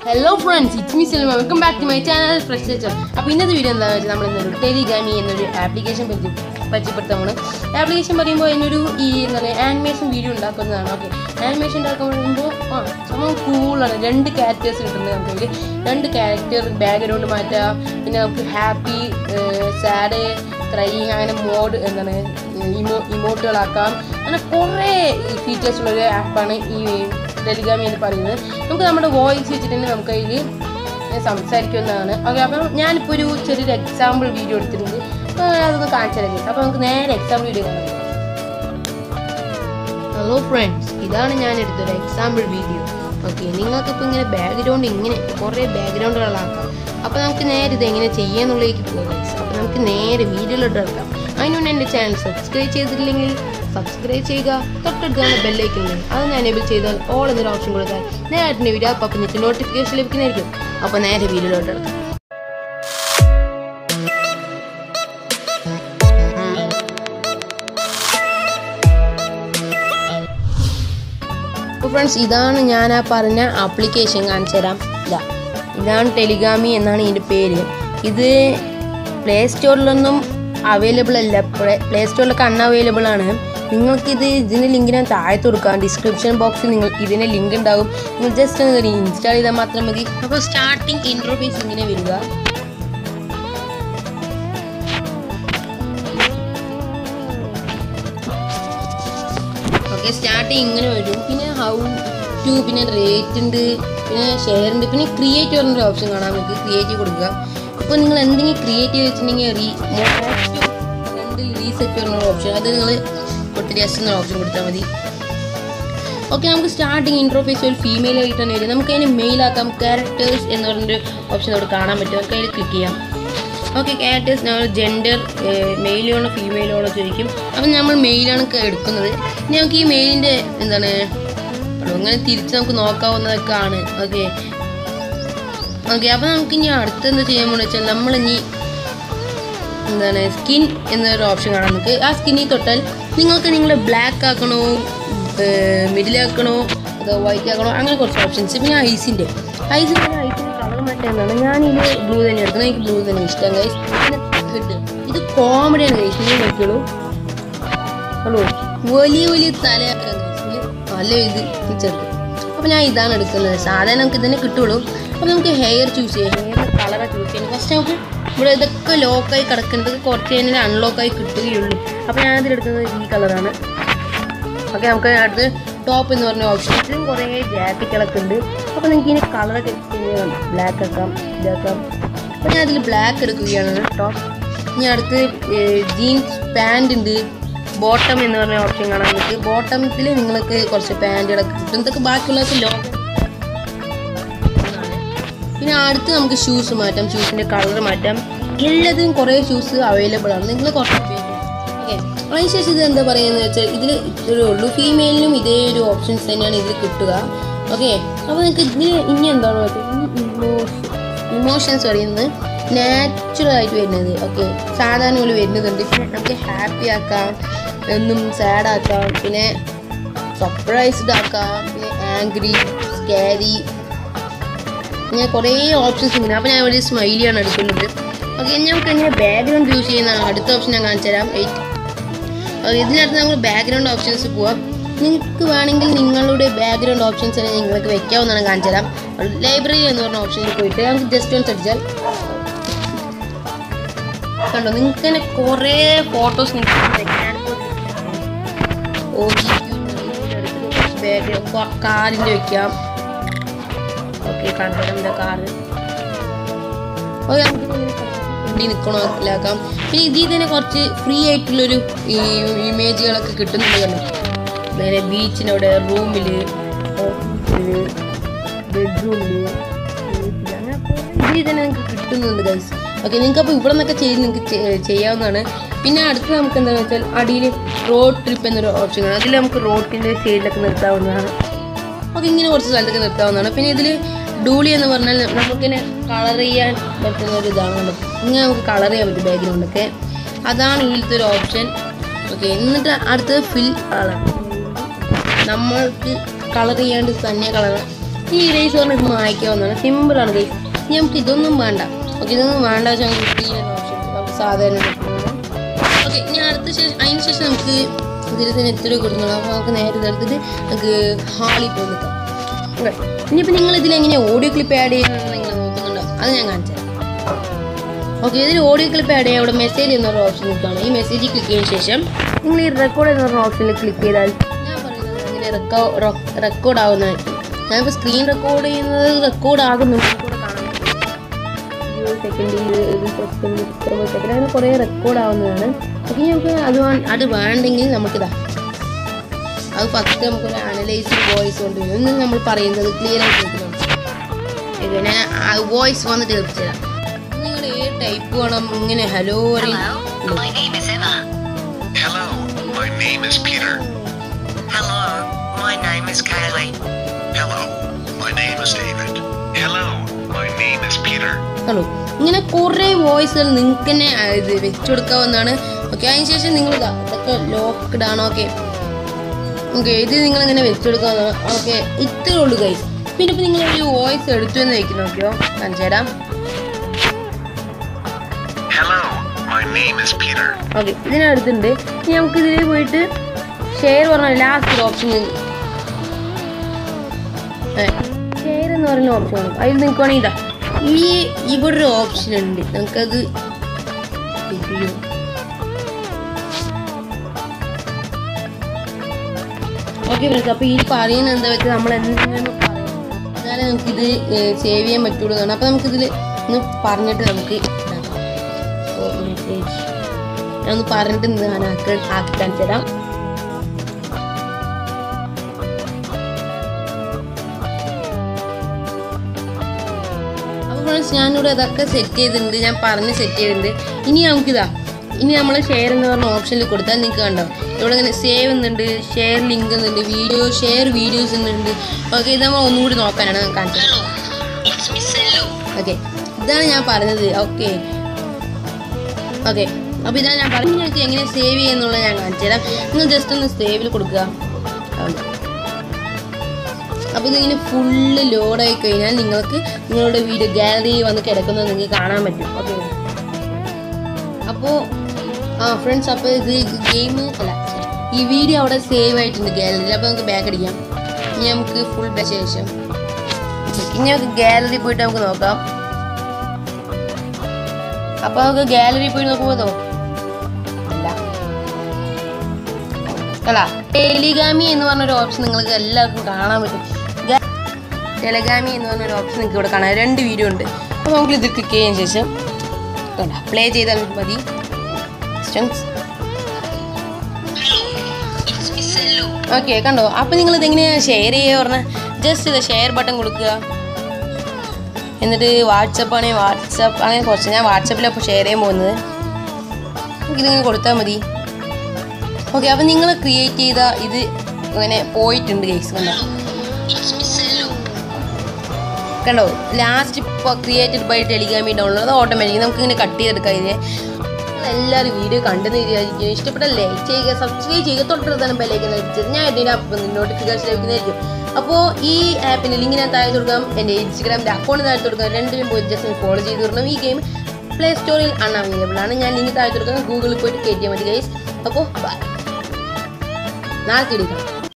Hello friends it's me Sinima welcome back to my channel fresh toucher അപ്പോൾ ഇന്നത്തെ video എന്താണെന്ന് വെച്ചാൽ നമ്മൾ ഇന്നൊരു ടെലിഗാമി എന്നൊരു ആപ്ലിക്കേഷൻ പറ്റി പരിചയപ്പെടുത്താൻ പോണ് ആപ്ലിക്കേഷൻ പറയുമ്പോൾ അതിനൊരു ഈ എന്താണ് ആനിമേഷൻ വീഡിയോ ഉണ്ടാക്കുന്നതാണ് ഓക്കെ ആനിമേഷൻ ഉണ്ടാക്കുമ്പോൾ ആ സംഭവം കൂളാണ് രണ്ട് ക്യാരക്ടേഴ്സ് കിട്ടുന്നത് നമുക്ക് അതിൽ രണ്ട് ക്യാരക്ടർ ബാക്ക്ഗ്രൗണ്ട് മാറ്റാം പിന്നെ നമുക്ക് ഹാപ്പി സാഡ് ക്രൈയിങ് അങ്ങനെ മോഡ് എന്താണ് ഇമോ ഇമോട്ടുകളാക്കാം അങ്ങനെ കുറേ ഫീച്ചേഴ്സ് ഉള്ളൊരു ആപ്പാണ് ഈ ടെലിഗ്രാമി എന്ന് പറയുന്നത് നമുക്ക് നമ്മുടെ വോയിസ് വെച്ചിട്ട് തന്നെ നമുക്ക് അതിൽ സംസാരിക്കുന്നതാണ് ഓക്കെ അപ്പം ഞാനിപ്പോൾ ഒരു ചെറിയൊരു എക്സാമ്പിൾ വീഡിയോ എടുത്തിട്ടുണ്ട് അപ്പോൾ അതൊന്ന് കാണിച്ചു തരാം അപ്പോൾ നമുക്ക് നേരെ എക്സാമ്പിൾ വീഡിയോ കാണാം ഹലോ ഫ്രണ്ട്സ് ഇതാണ് ഞാൻ എടുത്തൊരു എക്സാമ്പിൾ വീഡിയോ ഓക്കെ നിങ്ങൾക്കിപ്പോൾ ഇങ്ങനെ ബാക്ക്ഗ്രൗണ്ട് ഇങ്ങനെ കുറേ ബാക്ക്ഗ്രൗണ്ടുകളാക്കാം അപ്പോൾ നമുക്ക് നേരെ ഇത് എങ്ങനെ ചെയ്യാന്നുള്ളതിലേക്ക് പോകാം അപ്പോൾ നമുക്ക് നേരെ വീഡിയോയിലോട്ട് എടുക്കാം അതിനുകൊണ്ട് എൻ്റെ ചാനൽ സബ്സ്ക്രൈബ് ചെയ്തിട്ടില്ലെങ്കിൽ സബ്സ്ക്രൈബ് ചെയ്യുക തൊട്ടടുത്താണ് ബെല്ലൈക്കുന്നത് അത് ഞാൻ എനേബിൾ ചെയ്താൽ ഓൾ എന്നൊരു ഓപ്ഷൻ കൊടുത്താൽ നേരെ വീഡിയോ അപ്പം നിങ്ങൾക്ക് നോട്ടിഫിക്കേഷൻ ലഭിക്കുന്നതായിരിക്കും അപ്പോൾ നേരെ വീഡിയോയിലോട്ട് എടുക്കാം അപ്പോൾ ഫ്രണ്ട്സ് ഇതാണ് ഞാൻ ആ പറഞ്ഞ ആപ്ലിക്കേഷൻ കാണിച്ചു തരാം ഇതാ ഇതാണ് ടെലിഗാമി എന്നാണ് ഇതിൻ്റെ പേര് ഇത് പ്ലേ സ്റ്റോറിലൊന്നും അവൈലബിൾ അല്ല പ്ലേ സ്റ്റോറിലൊക്കെ അൺഅവൈലബിൾ ആണ് നിങ്ങൾക്കിത് ഇതിൻ്റെ ലിങ്ക് ഞാൻ താഴത്ത് കൊടുക്കാം ഡിസ്ക്രിപ്ഷൻ ബോക്സിൽ നിങ്ങൾ ഇതിൻ്റെ ലിങ്ക് ഉണ്ടാവും നിങ്ങൾ ജസ്റ്റ് ഒന്ന് ഇൻസ്റ്റാൾ ചെയ്താൽ മാത്രം മതി അപ്പോൾ സ്റ്റാർട്ടിങ് ഇൻട്രോഫേസ് ഇങ്ങനെ വരിക ഓക്കെ സ്റ്റാർട്ടിങ് ഇങ്ങനെ വരും പിന്നെ ഹൗ ടു പിന്നെ റേറ്റ് ഉണ്ട് പിന്നെ ഷെയർ ഉണ്ട് പിന്നെ ക്രിയേറ്റ് പറഞ്ഞൊരു ഓപ്ഷൻ കാണാൻ നമുക്ക് ക്രിയേറ്റ് കൊടുക്കുക അപ്പോൾ നിങ്ങൾ എന്തെങ്കിലും ക്രിയേറ്റ് ചെയ്ത് വെച്ചിട്ടുണ്ടെങ്കിൽ റീ രണ്ട് റീസെറ്റ് പറഞ്ഞൊരു ഓപ്ഷൻ അത് നിങ്ങൾ കൊടുത്തിട്ട് ജസ്റ്റ് എന്നൊരു ഓപ്ഷൻ കൊടുത്താൽ മതി ഓക്കെ നമുക്ക് സ്റ്റാർട്ടിങ് ഇൻട്രോഫേസ് ഒരു ഫീമെയിൽ ആയിട്ട് തന്നെ വരും നമുക്ക് അതിന് മെയിലാക്കാം ക്യാരക്ടേഴ്സ് എന്ന് പറഞ്ഞൊരു ഓപ്ഷൻ അവിടെ കാണാൻ പറ്റും നമുക്ക് അതിൽ ക്ലിക്ക് ചെയ്യാം ഓക്കെ ക്യാരക്ടേഴ്സ് നമ്മൾ ജെൻഡർ മെയിലാണോ ഫീമെയിലാണോ ചോദിക്കും അപ്പം നമ്മൾ മെയിലാണ് എടുക്കുന്നത് ഇനി നമുക്ക് ഈ മെയിലിൻ്റെ എന്താണ് അങ്ങനെ തിരിച്ച് നമുക്ക് നോക്കാവുന്നതൊക്കെ ആണ് ഓക്കെ ഓക്കെ അപ്പം നമുക്ക് ഇനി അടുത്ത് എന്താ ചെയ്യാൻ പോകുന്നത് വെച്ചാൽ നമ്മൾ ഇനി എന്താണ് സ്കിൻ എന്നൊരു ഓപ്ഷൻ കാണാം നമുക്ക് ആ സ്കിന്നിൽ തൊട്ടാൽ നിങ്ങൾക്ക് നിങ്ങൾ ബ്ലാക്ക് ആക്കണോ മിഡിലാക്കണോ അതോ വൈറ്റ് ആക്കണോ അങ്ങനെ കുറച്ച് ഓപ്ഷൻസ് പിന്നെ ഐസിൻ്റെ ഐസിൻ്റെ ഐസിൻ്റെ കളർ മാറ്റാന്നാണ് ഞാനിത് ബ്ലൂ തന്നെ എടുക്കുന്നത് എനിക്ക് ബ്ലൂ തന്നെ ഇഷ്ടം ഗൈസ് പിന്നെ ഹെഡ് ഇത് കോമഡിയാണ് ഗൈസ് നിങ്ങൾ നോക്കിയോളൂ ഹലോ വലിയ വലിയ തലയാക്കാൻ നല്ല ഇത് ചെറുത് അപ്പോൾ ഞാൻ ഇതാണ് എടുക്കുന്നത് സാധാരണ നമുക്ക് ഇതിനെ കിട്ടുള്ളൂ അപ്പോൾ നമുക്ക് ഹെയർ ചൂസ് ചെയ്യാം ഹെയർ കളറ് ചൂസ് ചെയ്യാം ഫസ്റ്റ് നമുക്ക് ഇവിടെ ഇതൊക്കെ ലോക്കായി കിടക്കുന്നത് കുറച്ച് കഴിഞ്ഞാൽ അൺലോക്കായി കിട്ടുകയുള്ളൂ അപ്പോൾ ഞാൻ ഇതിലെടുക്കുന്നത് ഈ കളറാണ് ഓക്കെ നമുക്ക് അടുത്ത് ടോപ്പ് എന്ന് പറഞ്ഞ ഓപ്ഷൻ ഇതിലും കുറേ ജാക്കറ്റുകളൊക്കെ ഉണ്ട് അപ്പോൾ നിങ്ങൾക്ക് ഇതിന് കളറൊക്കെ ബ്ലാക്ക് ആക്കാം ഇതാക്കാം അപ്പോൾ ഞാൻ അതിൽ ബ്ലാക്ക് എടുക്കുകയാണ് ടോപ്പ് ഇനി അടുത്ത് ജീൻസ് പാൻറ് ഉണ്ട് ബോട്ടം എന്ന് പറഞ്ഞ ഓപ്ഷൻ കാണാൻ നിങ്ങൾക്ക് ബോട്ടത്തിൽ നിങ്ങൾക്ക് കുറച്ച് പാൻറ്റുകളൊക്കെ കിട്ടും ഇതൊക്കെ ബാക്കിയുള്ളതൊക്കെ ലോ പിന്നെ അടുത്ത് നമുക്ക് ഷൂസ് മാറ്റാം ഷൂസിൻ്റെ കളർ മാറ്റാം എല്ലാത്തിനും കുറേ ഷൂസ് അവൈലബിൾ ആണ് നിങ്ങൾ കുറച്ച് പേര് ഓക്കെ അതിനുശേഷം ഇത് എന്താ പറയുന്നത് വെച്ചാൽ ഇതിൽ ഇത്രയേ ഉള്ളൂ ഫീമെയിലിനും ഇതേ ഒരു ഓപ്ഷൻസ് തന്നെയാണ് ഇതിൽ കിട്ടുക ഓക്കെ അപ്പോൾ നിങ്ങൾക്ക് ഇതിൽ ഇനി എന്താണ് ഇമോഷൻസ് പറയുന്നത് നാച്ചുറൽ ആയിട്ട് വരുന്നത് ഓക്കെ സാധാരണ പോലെ വരുന്നതുണ്ട് പിന്നെ നമുക്ക് ഹാപ്പി ആക്കാം എന്നും സാഡ് ആക്കാം പിന്നെ സർപ്രൈസ്ഡ് ആക്കാം പിന്നെ ആംഗ്രി സ്കാരി ഇങ്ങനെ കുറേ ഓപ്ഷൻസ് ഉണ്ട് അപ്പോൾ ഞാൻ ഒരു സ്മൈലിയാണ് എടുക്കുന്നത് ഓക്കെ നമുക്ക് എങ്ങനെ ബാക്ക്ഗ്രൗണ്ട് യൂസ് ചെയ്യുന്നതാണ് അടുത്ത ഓപ്ഷൻ ഞാൻ കാണിച്ചു തരാം എയ്റ്റ് ഓക്കെ ഇതിനടുത്ത് നമുക്ക് ബാക്ക്ഗ്രൗണ്ട് ഓപ്ഷൻസ് പോവാം നിങ്ങൾക്ക് വേണമെങ്കിൽ നിങ്ങളുടെ ബാക്ക്ഗ്രൗണ്ട് ഓപ്ഷൻസ് തന്നെ നിങ്ങൾക്ക് വെക്കാവുന്നതാണ് കാണിച്ചു തരാം ലൈബ്രറി എന്ന് പറഞ്ഞ ഓപ്ഷനിൽ പോയിട്ട് നമുക്ക് ജസ്റ്റ് ഒന്ന് അടിച്ചാൽ കണ്ടോ നിങ്ങൾക്ക് തന്നെ കുറേ ഫോട്ടോസ് നിങ്ങൾക്ക് കാറിൻ്റെ വെക്കാം ഓക്കെ കാണിക്കാം കാറ് ഓക്കെ വണ്ടി നിൽക്കണോ മനസ്സിലാക്കാം പിന്നെ ഇതിൽ തന്നെ കുറച്ച് ഫ്രീ ആയിട്ടുള്ളൊരു ഈ ഇമേജുകളൊക്കെ കിട്ടുന്നുണ്ട് കണ്ടോ നേരെ ബീച്ചിനവിടെ റൂമിൽ ഓഫീസിൽ ബെഡ്റൂമിൽ അങ്ങനെ ഇതിൽ തന്നെ നിങ്ങൾക്ക് കിട്ടുന്നുണ്ട് ഗൈസ് ഓക്കെ നിങ്ങൾക്ക് അപ്പോൾ ഇവിടെ നിന്നൊക്കെ ചെയ്ത് നിങ്ങൾക്ക് ചെയ്യാവുന്നതാണ് പിന്നെ അടുത്ത് നമുക്ക് എന്താണെന്ന് വെച്ചാൽ അടിയിൽ റോഡ് ട്രിപ്പ് എന്നൊരു ഓപ്ഷൻ ആണ് അതിൽ നമുക്ക് റോഡിൻ്റെ സൈഡിലൊക്കെ നിർത്താവുന്നതാണ് ഓക്കെ ഇങ്ങനെ കുറച്ച് സ്ഥലത്തൊക്കെ നിർത്താവുന്നതാണ് പിന്നെ ഇതിൽ ഡൂളി എന്ന് പറഞ്ഞാൽ നമുക്കിങ്ങനെ കളർ ചെയ്യാൻ പറ്റുന്ന ഒരു ഇതാണ് കണ്ടോ ഇങ്ങനെ നമുക്ക് കളർ ചെയ്യാൻ പറ്റും ബാക്ക്ഗ്രൗണ്ടൊക്കെ അതാണ് ഇതിലത്തെ ഒരു ഓപ്ഷൻ ഓക്കെ എന്നിട്ട് അടുത്തത് ഫിൽ കളർ നമ്മൾക്ക് കളർ ചെയ്യാണ്ട് തന്നെ കളർ ഈ ഇറേസ് പറഞ്ഞാൽ ഇത് മായ്ക്കാവുന്നതാണ് സിമ്പിളാണ് ഗൈസ് ഇനി നമുക്ക് ഇതൊന്നും വേണ്ട ഓക്കെ ഇതൊന്നും വേണ്ട വെച്ചാൽ നമുക്ക് ക്ലീൻ എന്ന ഓപ്ഷൻ നമുക്ക് സാധാരണ ഓക്കെ ഇനി അടുത്ത ശേഷം അതിന് ശേഷം നമുക്ക് ഇതിൽ തന്നെ എത്ര കൊടുക്കണം അപ്പോൾ നമുക്ക് നേരെ ഇതെടുത്തിട്ട് നമുക്ക് ഹാളിൽ പോയി നിൽക്കാം Okay. ഇനിയിപ്പോൾ നിങ്ങൾ ഇതിൽ എങ്ങനെ ഓഡിയോ ക്ലിപ്പ് ആഡ് ചെയ്യണമെന്ന് നിങ്ങൾ നോക്കുന്നുണ്ടോ അത് ഞാൻ കാണിച്ചു തരാം ഓക്കെ ഇതിൽ ഓഡിയോ ക്ലിപ്പ് ആഡ് ചെയ്യാൻ അവിടെ മെസ്സേജ് എന്നൊരു ഓപ്ഷൻ നിൽക്കുകയാണ് ഈ മെസ്സേജ് ക്ലിക്ക് ചെയ്തതിന് ശേഷം നിങ്ങൾ ഈ റെക്കോർഡ് എന്ന് പറഞ്ഞ ഓപ്ഷനിൽ ക്ലിക്ക് ചെയ്താൽ ഞാൻ പറയുന്നത് അങ്ങനെ റെക്കോർഡ് ആവുന്നതായിരിക്കും ഞാനിപ്പോൾ സ്ക്രീൻ റെക്കോർഡ് ചെയ്യുന്നത് റെക്കോർഡ് ആകുന്നുണ്ട് കൂടെ കാണാൻ പറ്റും ഇരുപത് സെക്കൻഡ് ഇരുപത് സെക്കൻഡ് ഇത്ര സെക്കൻഡ് അങ്ങനെ കുറേ റെക്കോർഡ് ആവുന്നതാണ് ഓക്കെ നമുക്ക് അത് വേ- അത് വേണ്ടെങ്കിൽ നമുക്കിതാ അത് ഫസ്റ്റ് നമുക്കൊരു അനലൈസിങ് വോയിസ് കൊണ്ട് വരും ഇന്ന് നമ്മൾ പറയുന്നത് ക്ലിയർ ആയിട്ട് കേൾക്കുന്നുണ്ട് പിന്നെ വോയിസ് വന്നിട്ട് തീർച്ചയായും നിങ്ങൾ ഏത് ടൈപ്പ് വേണം ഇങ്ങനെ hello Hello, my name is Emma. Hello, my name is Peter. Hello, my name is Kaylee. Hello, my name is David. Hello, my name is Peter. Hello ഇങ്ങനെ കുറേ വോയിസുകൾ നിങ്ങൾക്ക് തന്നെ ആ, ഇത് വെച്ചു കൊടുക്കാവുന്നതാണ് ഓക്കെ അതിന് ശേഷം നിങ്ങൾ ഇതാ ഇതൊക്കെ ലോക്ക്ഡ് ആണ് ഓക്കെ ഓക്കെ ഇത് നിങ്ങൾ ഇങ്ങനെ വെച്ചു കൊടുക്കാവുന്നതാണ് ഓക്കെ ഇത്രേ ഉള്ളൂ ഗൈസ് പിന്നെ ഇപ്പം നിങ്ങൾ ഒരു വോയിസ് എടുത്തു എന്ന് വെക്കുന്നു നോക്കിയോ കാണിച്ചു തരാം Hello, my name is Peter. Okay ഇതിനടുത്തുണ്ട് ഇനി നമുക്ക് ഇതിൽ പോയിട്ട് ഷെയർ പറഞ്ഞ ലാസ്റ്റ് ഒരു ഓപ്ഷൻ ഷെയർ എന്ന് പറയുന്ന ഓപ്ഷൻ ആണ് അതിൽ നിൽക്കുവാണെങ്കിൽ ഇതാ ഈ ഇവിടെ ഒരു ഓപ്ഷൻ ഉണ്ട് നമുക്കത് അയ്യോ. ഓക്കെ ഫ്രണ്ട്സ് അപ്പോൾ ഈ പറയുന്നത് എന്താ വെച്ചാൽ നമ്മൾ എന്തെങ്കിലും പറയും എന്നാലേ നമുക്കിത് സേവ് ചെയ്യാൻ പറ്റുള്ളൂ എന്നാണ് അപ്പോൾ നമുക്കിതിൽ ഒന്ന് പറഞ്ഞിട്ട് നമുക്ക് ഇതാക്കാം. ഓ, മെസ്സേജ് ഞാനൊന്ന് പറഞ്ഞിട്ട് ഇന്ന് ഞാൻ ആക്കി ആക്കി കാണിച്ചു തരാം അപ്പോൾ ഫ്രണ്ട്സ് ഞാനിവിടെ അതൊക്കെ സെറ്റ് ചെയ്തിട്ടുണ്ട് ഞാൻ പറഞ്ഞ് സെറ്റ് ചെയ്തിട്ടുണ്ട് ഇനി നമുക്കിതാ ഇനി നമ്മൾ ഷെയർ എന്ന് പറഞ്ഞ ഓപ്ഷനിൽ കൊടുത്താൽ നിങ്ങൾക്ക് കണ്ടോ ഇവിടെ ഇങ്ങനെ സേവ് എന്നുണ്ട് ഷെയർ ലിങ്ക് എന്നുണ്ട് വീഡിയോ ഷെയർ വീഡിയോസ് എന്നുണ്ട് ഓക്കെ ഇത് നമ്മൾ ഒന്നുകൂടി നോക്കാനാണ് ഞാൻ കാണിച്ചത് Hello, it's Miss Hello. Okay ഇതാണ് ഞാൻ പറഞ്ഞത് ഓക്കെ ഓക്കെ അപ്പോൾ ഇതാണ് ഞാൻ പറഞ്ഞു നിങ്ങൾക്ക് എങ്ങനെ സേവ് ചെയ്യുന്നുള്ളത് ഞാൻ കാണിച്ചു തരാം നിങ്ങൾ ജസ്റ്റ് ഒന്ന് സേവിൽ കൊടുക്കുക അപ്പോൾ ഇതിങ്ങനെ ഫുള്ള് ലോഡായി കഴിഞ്ഞാൽ നിങ്ങൾക്ക് നിങ്ങളുടെ വീഡിയോ ഗാലറി വന്ന് കിടക്കുന്നത് നിങ്ങൾക്ക് കാണാൻ പറ്റും ഓക്കെ അപ്പോൾ ആ ഫ്രണ്ട്സ് അപ്പോൾ ഇത് ഗെയിം അല്ല ഈ വീഡിയോ അവിടെ സേവ് ആയിട്ടുണ്ട് ഗാലറിയിൽ അപ്പോൾ നമുക്ക് ബാക്ക് അടിക്കാം ഇനി നമുക്ക് ഫുൾ ശേഷം ഇനി നമുക്ക് ഗാലറി പോയിട്ട് നമുക്ക് നോക്കാം അപ്പൊ നമുക്ക് ഗാലറി പോയി നോക്കുമ്പോഴോ ഇല്ല അല്ല ടെലിഗാമി എന്ന് പറഞ്ഞൊരു ഓപ്ഷൻ നിങ്ങൾക്ക് എല്ലാവർക്കും കാണാൻ പറ്റും ഗ- ടെലഗാമി എന്ന് പറഞ്ഞൊരു ഓപ്ഷൻ നിങ്ങൾക്ക് ഇവിടെ കാണാം രണ്ട് വീഡിയോ ഉണ്ട് അപ്പോൾ നമുക്ക് ഇത് ക്ലിക്ക് ചെയ്തതിന് ശേഷം കണ്ട പ്ലേ ചെയ്താൽ മതി Hello, it's Miss Hello. Okay കണ്ടോ അപ്പോൾ നിങ്ങൾ ഇതെങ്ങനെയാണ് ഷെയർ ചെയ്യുക പറഞ്ഞാൽ ജസ്റ്റ് ഇത് ഷെയർ ബട്ടൺ കൊടുക്കുക എന്നിട്ട് വാട്സപ്പ് ആണെങ്കിൽ വാട്സപ്പ് അങ്ങനെ കുറച്ച് ഞാൻ വാട്സപ്പിലാണ് ഇപ്പോൾ ഷെയർ ചെയ്യാൻ പോകുന്നത് ഇതിങ്ങനെ കൊടുത്താൽ മതി ഓക്കെ അപ്പോൾ നിങ്ങൾ ക്രിയേറ്റ് ചെയ്ത ഇത് ഇങ്ങനെ പോയിട്ടുണ്ട് കേസ് കണ്ടോ It's Miss Hello. കണ്ടോ ലാസ്റ്റ് ഇപ്പോൾ ക്രിയേറ്റഡ് ബൈ ടെലിഗ്രാമി ഡൗൺലോഡ് അത് ഓട്ടോമാറ്റിക് നമുക്ക് ഇങ്ങനെ കട്ട് ചെയ്തെടുക്കാം ഇതിനെ എല്ലാവരും വീഡിയോ കണ്ടെന്ന് വിചാരിക്കും ഇഷ്ടപ്പെട്ട ലൈക്ക് ചെയ്യുക സബ്സ്ക്രൈബ് ചെയ്യുക തൊട്ടടുത്താണ് ബെല്ലേക്ക് ലഭിച്ചത് ഞാൻ ഇതിൻ്റെ അപ്പം നോട്ടിഫിക്കേഷൻ ലഭിക്കുന്നതായിരിക്കും അപ്പോൾ ഈ ആപ്പിൻ്റെ ലിങ്ക് ഞാൻ താഴെ കൊടുക്കാം എൻ്റെ ഇൻസ്റ്റഗ്രാമിൻ്റെ അക്കൗണ്ട് താഴെ കൊടുക്കാം രണ്ടിനും പോയി ജസ്റ്റ് ഫോളോ ചെയ്ത് തരണം ഈ ഗെയിം പ്ലേ സ്റ്റോറിൽ അൺഅവൈലബിൾ ആണ് ഞാൻ ലിങ്ക് താഴെ കൊടുക്കാം ഗൂഗിളിൽ പോയിട്ട് കയറ്റിയാൽ മതി ഗൈസ് അപ്പോൾ ബൈ നാളെ കിടിക്കാം